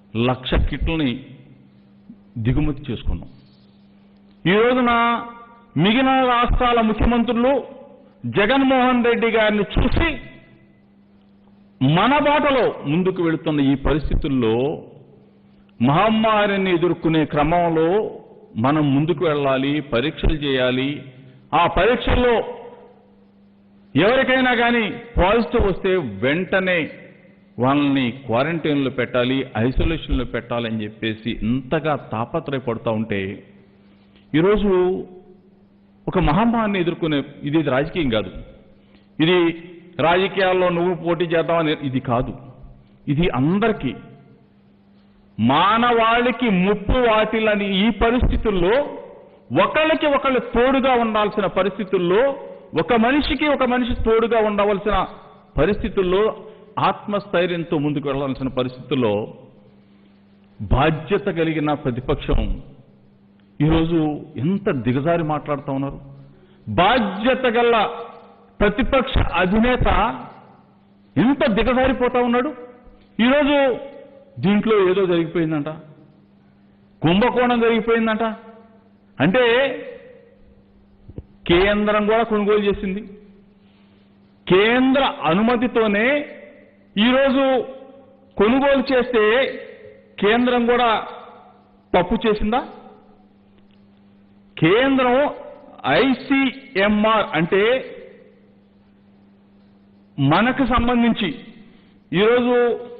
లక్ష కిట్లని దిగుమతి చేసుకున్నాం ఈ రోజున మిగిలిన రాష్ట్రాల ముఖ్యమంత్రులు జగన్మోహన్ రెడ్డి గారిని చూసి మన బాటలో ముందుకు వెళుతున్న ఈ పరిస్థితుల్లో మహమ్మారిని ఎదుర్కొనే క్రమంలో మనం ముందుకు వెళ్ళాలి పరీక్షలు చేయాలి ఆ పరీక్షల్లో ఎవరికైనా కానీ పాజిటివ్ వస్తే వెంటనే వాళ్ళని క్వారంటైన్లో పెట్టాలి ఐసోలేషన్లో పెట్టాలని చెప్పేసి ఇంతగా తాపత్రయపడుతూ ఉంటే ఈరోజు ఒక మహమ్మారిని ఎదుర్కొనే ఇది ఇది రాజకీయం కాదు ఇది రాజకీయాల్లో నువ్వు పోటీ చేద్దామని ఇది కాదు ఇది అందరికీ మానవాళికి ముప్పు వాటిలని ఈ పరిస్థితుల్లో ఒకళ్ళకి ఒకళ్ళు తోడుగా ఉండాల్సిన పరిస్థితుల్లో ఒక మనిషికి ఒక మనిషి తోడుగా ఉండవలసిన పరిస్థితుల్లో ఆత్మస్థైర్యంతో ముందుకు వెళ్ళాల్సిన పరిస్థితుల్లో బాధ్యత కలిగిన ప్రతిపక్షం ఈరోజు ఎంత దిగజారి మాట్లాడుతూ ఉన్నారు బాధ్యత గల ప్రతిపక్ష అధినేత ఎంత దిగజారిపోతా ఉన్నాడు ఈరోజు దీంట్లో ఏదో జరిగిపోయిందంట కుంభకోణం జరిగిపోయిందంట అంటే కేంద్రం కూడా కొనుగోలు చేసింది కేంద్ర అనుమతితోనే ఈరోజు కొనుగోలు చేస్తే కేంద్రం కూడా తప్పు చేసిందా కేంద్రం ఐసిఎంఆర్ అంటే మనకు సంబంధించి ఈరోజు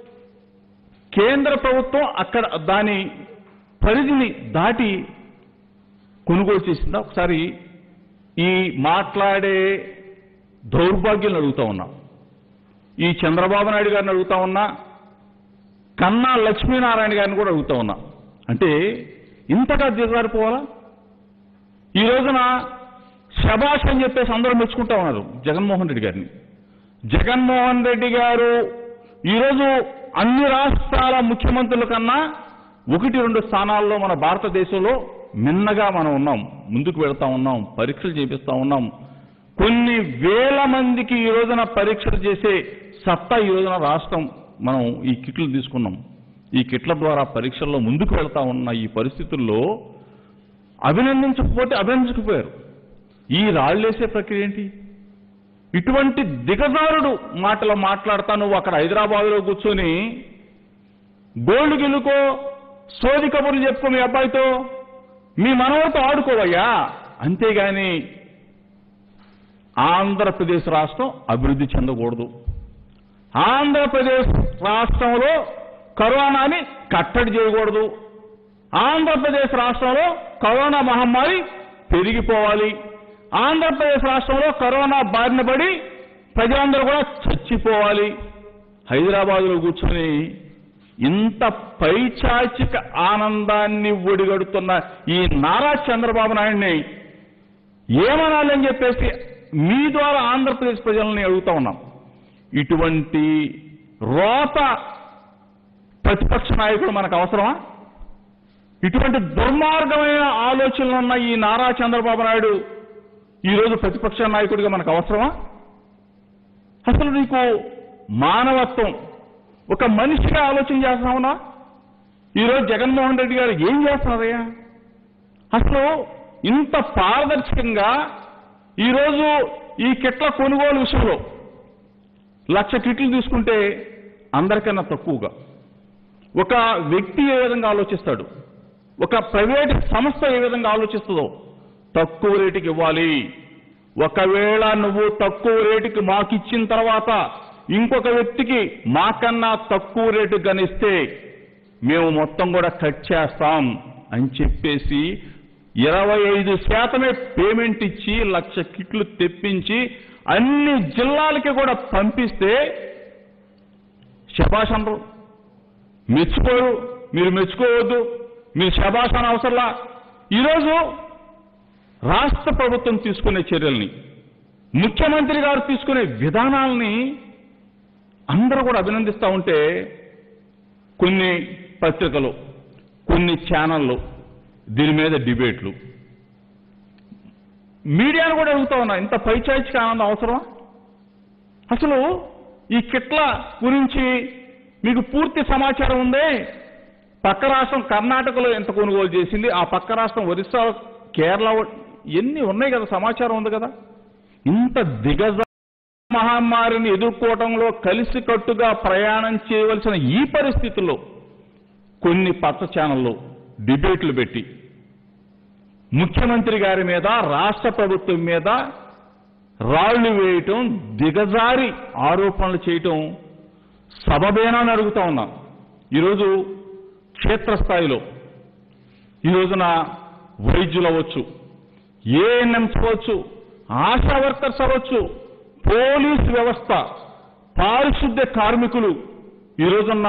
కేంద్ర ప్రభుత్వం అక్కడ దాని పరిధిని దాటి కొనుగోలు చేసిందా ఒకసారి ఈ మాట్లాడే దౌర్భాగ్యం అడుగుతా ఉన్నా ఈ చంద్రబాబు నాయుడు గారిని అడుగుతా ఉన్నా కన్నా లక్ష్మీనారాయణ గారిని కూడా అడుగుతా ఉన్నా అంటే ఇంతగా దిగజారిపోవాలా ఈ రోజున శబాష్ అని చెప్పేసి అందరూ మెచ్చుకుంటా ఉన్నారు జగన్మోహన్ రెడ్డి గారిని జగన్మోహన్ రెడ్డి గారు ఈరోజు అన్ని రాష్ట్రాల ముఖ్యమంత్రుల కన్నా ఒకటి రెండు స్థానాల్లో మన భారతదేశంలో మిన్నగా మనం ఉన్నాం ముందుకు వెళ్తా ఉన్నాం పరీక్షలు చేపిస్తా ఉన్నాం కొన్ని వేల మందికి ఈ రోజున పరీక్షలు చేసే సత్తా ఈ రోజున రాష్ట్రం మనం ఈ కిట్లు తీసుకున్నాం ఈ కిట్ల ద్వారా పరీక్షల్లో ముందుకు వెళ్తా ఉన్న ఈ పరిస్థితుల్లో అభినందించకపోతే అభినందించకపోయారు ఈ రాళ్ళేసే ప్రక్రియ ఏంటి ఇటువంటి దిగజారుడు మాటలు మాట్లాడతా నువ్వు అక్కడ హైదరాబాద్లో కూర్చొని గోల్డ్ గిల్లుకో సోది కబుర్లు చెప్పుకో మీ అబ్బాయితో మీ మనవడితో ఆడుకోవయ్యా అంతేగాని ఆంధ్రప్రదేశ్ రాష్ట్రం అభివృద్ధి చెందకూడదు ఆంధ్రప్రదేశ్ రాష్ట్రంలో కరోనాని కట్టడి చేయకూడదు ఆంధ్రప్రదేశ్ రాష్ట్రంలో కరోనా మహమ్మారి పెరిగిపోవాలి ఆంధ్రప్రదేశ్ రాష్ట్రంలో కరోనా బారిన పడి ప్రజలందరూ కూడా చచ్చిపోవాలి హైదరాబాదులో కూర్చొని ఇంత పైచాచిక ఆనందాన్ని ఒడిగడుతున్న ఈ నారా చంద్రబాబు నాయుడిని ఏమనాలని చెప్పేసి మీ ద్వారా ఆంధ్రప్రదేశ్ ప్రజలని అడుగుతా ఉన్నాం ఇటువంటి రోత ప్రతిపక్ష నాయకుడు మనకు అవసరమా ఇటువంటి దుర్మార్గమైన ఆలోచనలు ఉన్న ఈ నారా చంద్రబాబు నాయుడు ఈరోజు ప్రతిపక్ష నాయకుడిగా మనకు అవసరమా అసలు నీకు మానవత్వం ఒక మనిషిగా ఆలోచన చేస్తున్నావునా ఈరోజు జగన్మోహన్ రెడ్డి గారు ఏం చేస్తున్నారయ్యా అసలు ఇంత పారదర్శకంగా ఈరోజు ఈ కిట్ల కొనుగోలు విషయంలో లక్ష కిట్లు తీసుకుంటే అందరికన్నా తక్కువగా ఒక వ్యక్తి ఏ విధంగా ఆలోచిస్తాడు ఒక ప్రైవేట్ సంస్థ ఏ విధంగా ఆలోచిస్తుందో తక్కువ రేటుకి ఇవ్వాలి ఒకవేళ నువ్వు తక్కువ రేటుకి మాకు ఇచ్చిన తర్వాత ఇంకొక వ్యక్తికి మాకన్నా తక్కువ రేటు గనిస్తే మేము మొత్తం కూడా కట్ చేస్తాం అని చెప్పేసి ఇరవై ఐదు శాతమే పేమెంట్ ఇచ్చి లక్ష కిట్లు తెప్పించి అన్ని జిల్లాలకి కూడా పంపిస్తే శబాష్ అనరు మెచ్చుకోరు మీరు మెచ్చుకోవద్దు మీరు శబాష్ అని అవసరంలా ఈరోజు రాష్ట్ర ప్రభుత్వం తీసుకునే చర్యల్ని ముఖ్యమంత్రి గారు తీసుకునే విధానాలని అందరూ కూడా అభినందిస్తూ ఉంటే కొన్ని పత్రికలు కొన్ని ఛానళ్ళు దీని మీద డిబేట్లు మీడియాను కూడా అడుగుతా ఉన్నా ఇంత పైచాయిచిక ఆనందం అవసరమా అసలు ఈ కిట్ల గురించి మీకు పూర్తి సమాచారం ఉందే పక్క రాష్ట్రం కర్ణాటకలో ఎంత కొనుగోలు చేసింది ఆ పక్క రాష్ట్రం ఒరిస్సా కేరళ ఎన్ని ఉన్నాయి కదా సమాచారం ఉంది కదా ఇంత దిగజ మహమ్మారిని ఎదుర్కోవడంలో కలిసికట్టుగా ప్రయాణం చేయవలసిన ఈ పరిస్థితుల్లో కొన్ని పచ్చ ఛానళ్ళు డిబేట్లు పెట్టి ముఖ్యమంత్రి గారి మీద రాష్ట్ర ప్రభుత్వం మీద రాళ్లు వేయటం దిగజారి ఆరోపణలు చేయటం సబబేనా అని అడుగుతా ఉన్నాం ఈరోజు క్షేత్రస్థాయిలో ఈ రోజున వైద్యులు అవ్వచ్చు ఏఎన్ఎంస్ అవ్వచ్చు ఆశా వర్కర్స్ అవ్వచ్చు పోలీస్ వ్యవస్థ పారిశుద్ధ్య కార్మికులు ఈ రోజున్న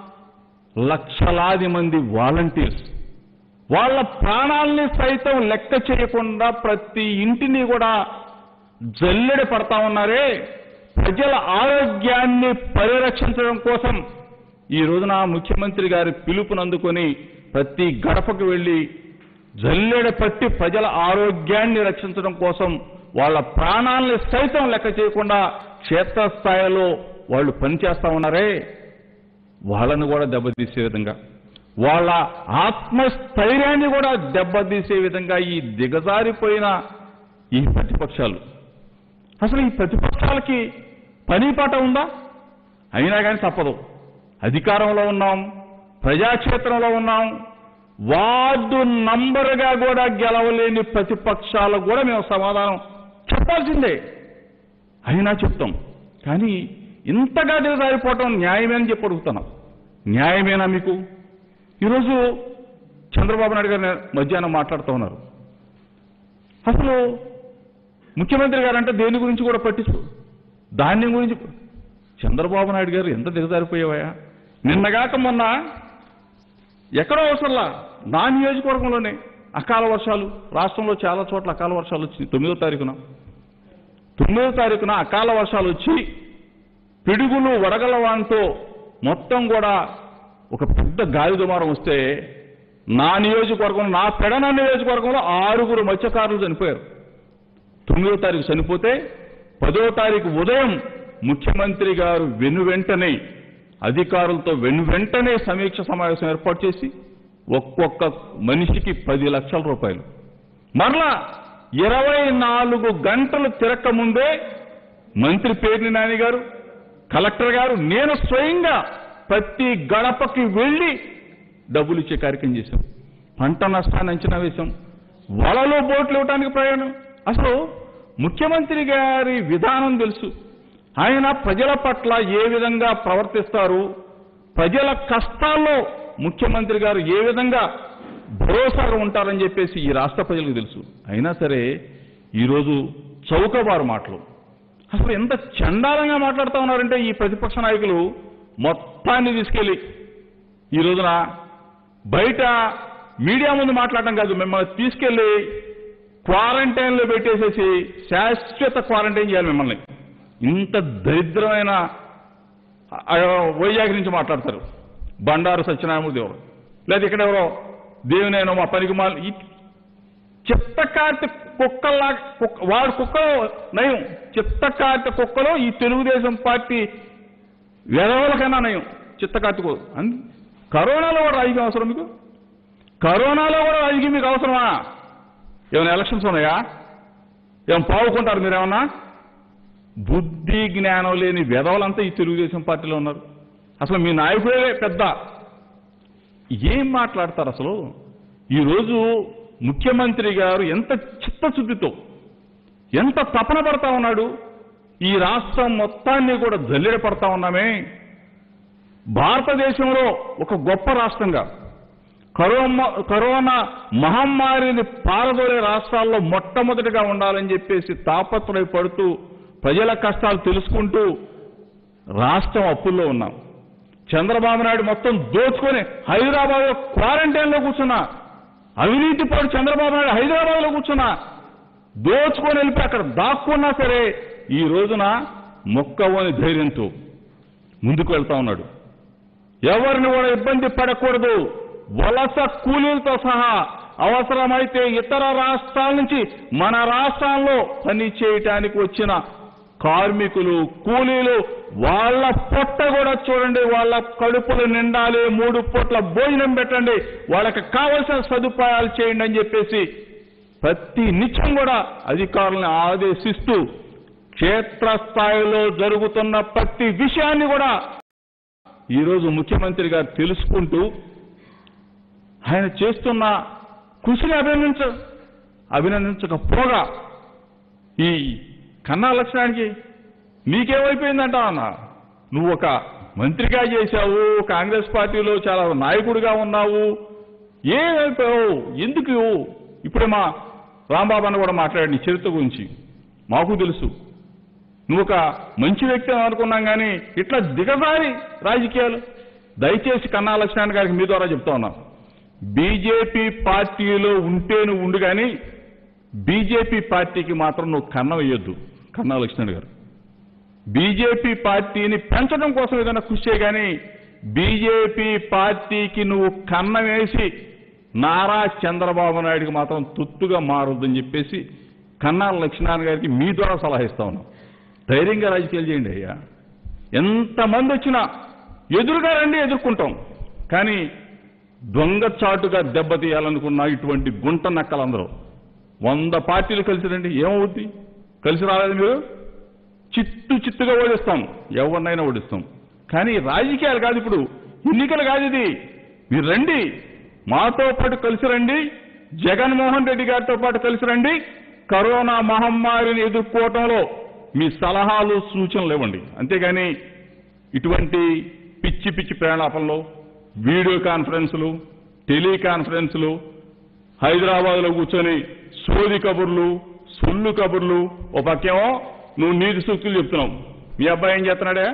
లక్షలాది మంది వాలంటీర్స్ వాళ్ళ ప్రాణాల్ని సైతం లెక్క చేయకుండా ప్రతి ఇంటిని కూడా జల్లెడ పడతా ఉన్నారే ప్రజల ఆరోగ్యాన్ని పరిరక్షించడం కోసం ఈ రోజున ముఖ్యమంత్రి గారి పిలుపునందుకొని ప్రతి గడపకు వెళ్లి జల్లెడ పట్టి ప్రజల ఆరోగ్యాన్ని రక్షించడం కోసం వాళ్ళ ప్రాణాల్ని సైతం లెక్క చేయకుండా క్షేత్రస్థాయిలో వాళ్ళు పనిచేస్తా ఉన్నారే వాళ్ళను కూడా దెబ్బతీసే విధంగా వాళ్ళ ఆత్మస్థైర్యాన్ని కూడా దెబ్బతీసే విధంగా ఈ దిగజారిపోయిన ఈ ప్రతిపక్షాలు అసలు ఈ ప్రతిపక్షాలకి పని పాట ఉందా అయినా కానీ తప్పదు అధికారంలో ఉన్నాం ప్రజాక్షేత్రంలో ఉన్నాం వార్డు నంబరుగా కూడా గెలవలేని ప్రతిపక్షాలకు కూడా మేము సమాధానం చెప్పాల్సిందే అయినా చెప్తాం కానీ ఇంతగా దిగజారిపోవటం న్యాయమేనని చెప్పి అడుగుతున్నాం న్యాయమేనా మీకు ఈరోజు చంద్రబాబు నాయుడు గారు మధ్యాహ్నం మాట్లాడుతూ ఉన్నారు అసలు ముఖ్యమంత్రి గారు అంటే దేని గురించి కూడా పట్టించు ధాన్యం గురించి చంద్రబాబు నాయుడు గారు ఎంత దిగజారిపోయావా నిన్నగాక మొన్న ఎక్కడో అవసరంలా నా నియోజకవర్గంలోనే అకాల వర్షాలు రాష్ట్రంలో చాలా చోట్ల అకాల వర్షాలు వచ్చినాయి తొమ్మిదో తారీఖున తొమ్మిదో తారీఖున అకాల వర్షాలు వచ్చి పిడుగులు వడగల వాంతో మొత్తం కూడా ఒక పెద్ద గాలి దుమారం వస్తే నా నియోజకవర్గం నా పెడన నియోజకవర్గంలో ఆరుగురు మత్స్యకారులు చనిపోయారు తొమ్మిదో తారీఖు చనిపోతే పదో తారీఖు ఉదయం ముఖ్యమంత్రి గారు వెను వెంటనే అధికారులతో వెను వెంటనే సమీక్ష సమావేశం ఏర్పాటు చేసి ఒక్కొక్క మనిషికి పది లక్షల రూపాయలు మరలా ఇరవై నాలుగు గంటలు తిరక్క ముందే మంత్రి పేర్ని నాని గారు కలెక్టర్ గారు నేను స్వయంగా ప్రతి గడపకి వెళ్ళి డబ్బులు ఇచ్చే కార్యక్రమం చేశాం పంట నష్టాన్ని అంచనా వేశాం వలలో బోట్లు ఇవ్వడానికి ప్రయాణం అసలు ముఖ్యమంత్రి గారి విధానం తెలుసు ఆయన ప్రజల పట్ల ఏ విధంగా ప్రవర్తిస్తారు ప్రజల కష్టాల్లో ముఖ్యమంత్రి గారు ఏ విధంగా భరోసాగా ఉంటారని చెప్పేసి ఈ రాష్ట్ర ప్రజలకు తెలుసు అయినా సరే ఈరోజు చౌకబారు మాటలు అసలు ఎంత చండాలంగా మాట్లాడుతూ ఉన్నారంటే ఈ ప్రతిపక్ష నాయకులు మొత్తాన్ని తీసుకెళ్ళి ఈ రోజున బయట మీడియా ముందు మాట్లాడటం కాదు మిమ్మల్ని తీసుకెళ్లి క్వారంటైన్లో పెట్టేసేసి శాశ్వత క్వారంటైన్ చేయాలి మిమ్మల్ని ఇంత దరిద్రమైన ఆ, వైజాగ్ నుంచి మాట్లాడతారు బండారు సత్యనారాయణమూర్తి ఎవరు లేదా ఇక్కడ ఎవరో దేవునేనో మా పనికి మాల చిత్తకార్తె కుక్కల్లా కుక్క వాడు కుక్కలో నయం చిత్తకార్తె కుక్కలో ఈ తెలుగుదేశం పార్టీ వెధవలకైనా నయం చిత్తకార్తెకు అంది కరోనాలో కూడా రాజకీయం అవసరం మీకు కరోనాలో కూడా రాజకీయం మీకు అవసరమా ఏమైనా ఎలక్షన్స్ ఉన్నాయా ఏం పావుకుంటారు మీరేమన్నా బుద్ధి జ్ఞానం లేని వెధవలంతా ఈ తెలుగుదేశం పార్టీలో ఉన్నారు అసలు మీ నాయకుడే పెద్ద ఏం మాట్లాడతారు అసలు ఈరోజు ముఖ్యమంత్రి గారు ఎంత చిత్తశుద్ధితో ఎంత తపన పడతా ఉన్నాడు ఈ రాష్ట్రం మొత్తాన్ని కూడా జల్లెడ పడతా ఉన్నామే భారతదేశంలో ఒక గొప్ప రాష్ట్రంగా కరోనా కరోనా మహమ్మారిని పారదోలే రాష్ట్రాల్లో మొట్టమొదటిగా ఉండాలని చెప్పేసి తాపత్రయపడుతూ ప్రజల కష్టాలు తెలుసుకుంటూ రాష్ట్రం అప్పుల్లో ఉన్నాం చంద్రబాబు నాయుడు మొత్తం దోచుకొని హైదరాబాద్ లో క్వారంటైన్లో కూర్చున్నా అవినీతి పడు చంద్రబాబు నాయుడు హైదరాబాద్ లో కూర్చున్నా దోచుకొని వెళ్ళిపోయి అక్కడ దాక్కున్నా సరే ఈ రోజున మొక్కవని ధైర్యంతో ముందుకు వెళ్తా ఉన్నాడు ఎవరిని కూడా ఇబ్బంది పడకూడదు వలస కూలీలతో సహా అవసరమైతే ఇతర రాష్ట్రాల నుంచి మన రాష్ట్రాల్లో పని చేయటానికి వచ్చిన కార్మికులు కూలీలు వాళ్ళ పొట్ట కూడా చూడండి వాళ్ళ కడుపులు నిండాలి మూడు పూట్ల భోజనం పెట్టండి వాళ్ళకి కావలసిన సదుపాయాలు చేయండి అని చెప్పేసి ప్రతి నిత్యం కూడా అధికారులను ఆదేశిస్తూ క్షేత్రస్థాయిలో జరుగుతున్న ప్రతి విషయాన్ని కూడా ఈరోజు ముఖ్యమంత్రి గారు తెలుసుకుంటూ ఆయన చేస్తున్న కృషిని అభినందించ అభినందించకపోగా ఈ కన్నా లక్షణానికి నీకేమైపోయిందంట అన్న నువ్వు ఒక మంత్రిగా చేశావు కాంగ్రెస్ పార్టీలో చాలా నాయకుడిగా ఉన్నావు ఏమైపోయావు ఎందుకు ఇప్పుడే మా రాంబాబు అన్న కూడా మాట్లాడి నీ చరిత్ర గురించి మాకు తెలుసు నువ్వు ఒక మంచి వ్యక్తి అని అనుకున్నాం కానీ ఇట్లా దిగజారి రాజకీయాలు దయచేసి కన్నా లక్ష్మణ్ గారికి మీ ద్వారా చెప్తా ఉన్నా బీజేపీ పార్టీలో ఉంటే నువ్వు ఉండు కానీ బీజేపీ పార్టీకి మాత్రం నువ్వు కన్న వేయొద్దు కన్నా లక్ష్మణ్ గారు బీజేపీ పార్టీని పెంచడం కోసం ఏదైనా కృషి చేయ కానీ బీజేపీ పార్టీకి నువ్వు కన్న వేసి నారా చంద్రబాబు నాయుడికి మాత్రం తుత్తుగా మారొద్దని చెప్పేసి కన్నా లక్ష్మణ్ గారికి మీ ద్వారా సలహా ఇస్తా ఉన్నాం ధైర్యంగా రాజకీయాలు చేయండి అయ్యా ఎంతమంది వచ్చినా ఎదురుగా రండి ఎదుర్కొంటాం కానీ దొంగచాటుగా దెబ్బతీయాలనుకున్న ఇటువంటి గుంట నక్కలందరూ వంద పార్టీలు కలిసి రండి ఏమవుద్ది కలిసి రాలేదు మీరు చిత్తు చిత్తుగా ఓడిస్తాం ఎవరినైనా ఓడిస్తాం కానీ రాజకీయాలు కాదు ఇప్పుడు ఎన్నికలు కాదు ఇది మీరు రండి మాతో పాటు కలిసి రండి జగన్మోహన్ రెడ్డి గారితో పాటు కలిసి రండి కరోనా మహమ్మారిని ఎదుర్కోవటంలో మీ సలహాలు సూచనలు ఇవ్వండి అంతేగాని ఇటువంటి పిచ్చి పిచ్చి ప్రేలాపంలో వీడియో కాన్ఫరెన్సులు టెలికాన్ఫరెన్సులు హైదరాబాద్లో కూర్చొని సోది కబుర్లు సొల్లు కబుర్లు ఓ పక్కేమో నువ్వు నీతి సూక్తులు చెప్తున్నావు మీ అబ్బాయి ఏం చేస్తున్నాడే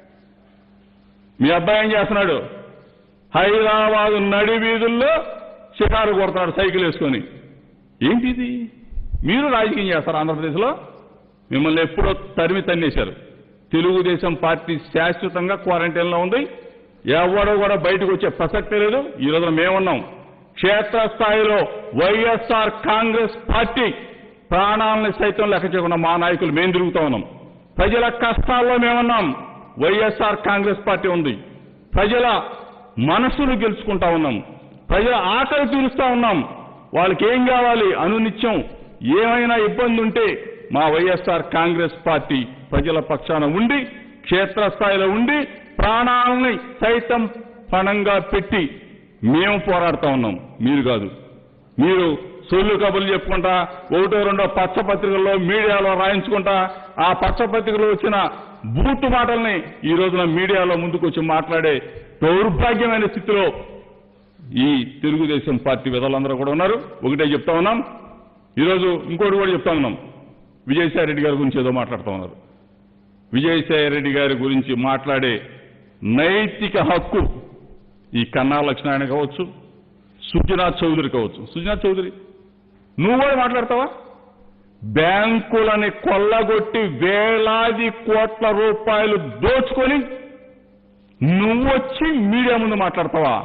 మీ అబ్బాయి ఏం చేస్తున్నాడు హైదరాబాద్ నడి వీధుల్లో షికారు కొడతాడు సైకిల్ వేసుకొని ఏంటి ఇది మీరు రాజకీయం చేస్తారు ఆంధ్రప్రదేశ్లో మిమ్మల్ని ఎప్పుడో తరిమి తన్నేశారు తెలుగుదేశం పార్టీ శాశ్వతంగా క్వారంటైన్లో ఉంది ఎవడో కూడా బయటకు వచ్చే ప్రసక్తే లేదు ఈ రోజున మేమున్నాం క్షేత్రస్థాయిలో వైఎస్ఆర్ కాంగ్రెస్ పార్టీ ప్రాణాలను సైతం లెక్క చేయకుండా మా నాయకులు మేము తిరుగుతా ఉన్నాం ప్రజల కష్టాల్లో మేమున్నాం వైఎస్ఆర్ కాంగ్రెస్ పార్టీ ఉంది ప్రజల మనసును గెలుచుకుంటా ఉన్నాం ప్రజల ఆకలి తీరుస్తా ఉన్నాం వాళ్ళకి ఏం కావాలి అనునిత్యం ఏమైనా ఇబ్బంది ఉంటే మా వైఎస్ఆర్ కాంగ్రెస్ పార్టీ ప్రజల పక్షాన ఉండి క్షేత్రస్థాయిలో ఉండి ప్రాణాలని సైతం పణంగా పెట్టి మేము పోరాడుతా ఉన్నాం మీరు కాదు మీరు సొల్లు కబుర్లు చెప్పుకుంటా ఒకటో రెండో పచ్చ పత్రికల్లో మీడియాలో రాయించుకుంటా ఆ పచ్చ పత్రికలో వచ్చిన బూతు మాటల్ని ఈ రోజున మీడియాలో ముందుకు వచ్చి మాట్లాడే దౌర్భాగ్యమైన స్థితిలో ఈ తెలుగుదేశం పార్టీ విధులందరూ కూడా ఉన్నారు ఒకటే చెప్తా ఉన్నాం ఈరోజు ఇంకోటి కూడా చెప్తా ఉన్నాం విజయసాయి రెడ్డి గారి గురించి ఏదో మాట్లాడుతూ ఉన్నారు విజయసాయి రెడ్డి గారి గురించి మాట్లాడే నైతిక హక్కు ఈ కన్నా లక్ష్మణ కావచ్చు సుజనాథ్ చౌదరి కావచ్చు సుజనాథ్ చౌదరి నువ్వు కూడా మాట్లాడతావా బ్యాంకులని కొల్లగొట్టి వేలాది కోట్ల రూపాయలు దోచుకొని నువ్వు వచ్చి మీడియా ముందు మాట్లాడతావా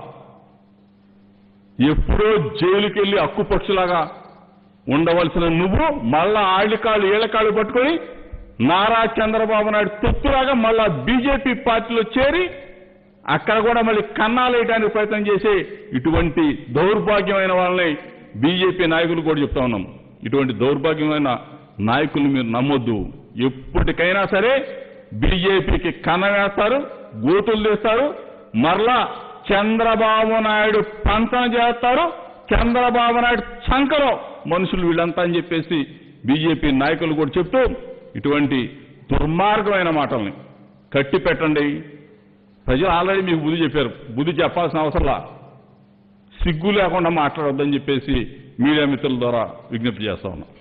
ఎప్పుడో జైలుకి వెళ్ళి అక్కుపక్షులాగా ఉండవలసిన నువ్వు మళ్ళా ఆళ్ళకాళ్ళు ఏళ్ళకాళ్ళు పట్టుకొని నారా చంద్రబాబు నాయుడు తొత్తులాగా మళ్ళా బీజేపీ పార్టీలో చేరి అక్కడ కూడా మళ్ళీ కన్నాలు వేయడానికి ప్రయత్నం చేసే ఇటువంటి దౌర్భాగ్యమైన వాళ్ళని బీజేపీ నాయకులు కూడా చెప్తా ఉన్నాం ఇటువంటి దౌర్భాగ్యమైన నాయకుల్ని మీరు నమ్మొద్దు ఎప్పటికైనా సరే బీజేపీకి కన్న వేస్తారు గోతులు తీస్తారు మరలా చంద్రబాబు నాయుడు పంచన చేస్తారు చంద్రబాబు నాయుడు చంకలో మనుషులు వీళ్ళంతా అని చెప్పేసి బీజేపీ నాయకులు కూడా చెప్తూ ఇటువంటి దుర్మార్గమైన మాటల్ని కట్టి పెట్టండి ప్రజలు ఆల్రెడీ మీకు బుద్ధి చెప్పారు బుద్ధి చెప్పాల్సిన అవసరంలా సిగ్గు లేకుండా మాట్లాడొద్దని చెప్పేసి మీడియా మిత్రుల ద్వారా విజ్ఞప్తి చేస్తా ఉన్నాం